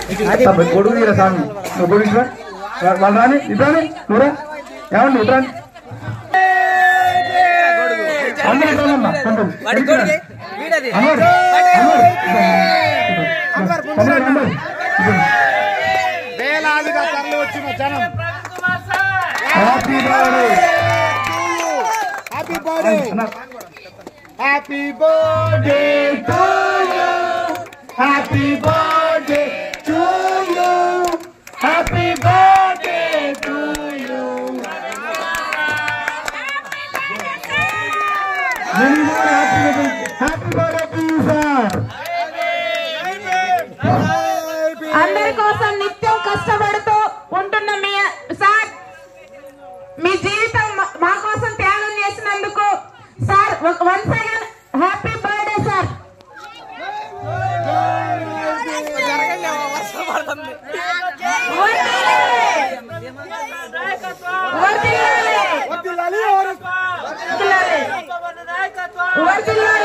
తప్ప- గొడుగు తీరా స్వామి నువ్వు గొడుగు ఇటురా. వా- వాళ్ళు రాని ఇట్రాని నువ్వురా ఏమండి ఇట్రాని అందరూ ఇట్రానమ్మా కొంచెం. వాడి వీడది అమర్ అమర్ అమర్ అమర్ వేలాదిగా తరలి వచ్చిన జనం హ్యాపీ బర్త్డే హ్యాపీ బర్త్డే అన్న happy birthday to you happy birthday to you happy birthday to you happy birthday to you sir అందరి కోసం నిత్యం కష్టపడుతూ ఉంటున్న మీ సార్ మీ జీవితం మా- మా కోసం త్యాగం చేసినందుకు sir once again happy birthday sir వర్ధిల్లాలి. వర్ధిల్లాలి. వర్ధిల్లాలి.